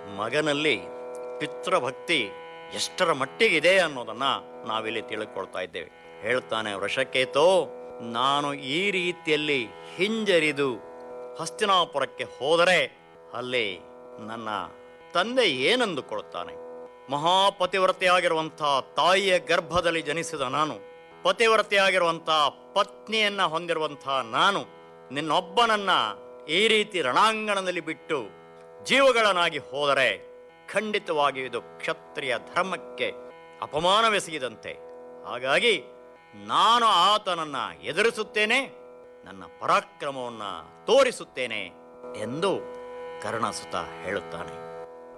ಮಗನಲ್ಲಿ ಪಿತೃಭಕ್ತಿ ಎಷ್ಟರ ಮಟ್ಟಿಗಿದೆ ಅನ್ನೋದನ್ನ ನಾವಿಲ್ಲಿ ತಿಳ್ಕೊಳ್ತಾ ಇದ್ದೇವೆ ಹೇಳ್ತಾನೆ ವೃಷಕೇತೋ ನಾನು ಈ ರೀತಿಯಲ್ಲಿ ಹಿಂಜರಿದು ಹಸ್ತಿನಾಪುರಕ್ಕೆ ಹೋದರೆ ಅಲ್ಲಿ ನನ್ನ ತಂದೆ ಏನಂದುಕೊಳ್ತಾನೆ ಮಹಾಪತಿವ್ರತೆಯಾಗಿರುವಂತಹ ತಾಯಿಯ ಗರ್ಭದಲ್ಲಿ ಜನಿಸಿದ ನಾನು ಪತಿವ್ರತೆಯಾಗಿರುವಂತಹ ಪತ್ನಿಯನ್ನ ಹೊಂದಿರುವಂತಹ ನಾನು ನಿನ್ನೊಬ್ಬನನ್ನ ಈ ರೀತಿ ರಣಾಂಗಣದಲ್ಲಿ ಬಿಟ್ಟು ಜೀವಗಳನ್ನಾಗಿ ಹೋದರೆ ಖಂಡಿತವಾಗಿ ಇದು ಕ್ಷತ್ರಿಯ ಧರ್ಮಕ್ಕೆ ಅಪಮಾನವೆಸಗಿದಂತೆ ಹಾಗಾಗಿ ನಾನು ಆತನನ್ನ ಎದುರಿಸುತ್ತೇನೆ ನನ್ನ ಪರಾಕ್ರಮವನ್ನ ತೋರಿಸುತ್ತೇನೆ ಎಂದು ಕರ್ಣಸುತ ಹೇಳುತ್ತಾನೆ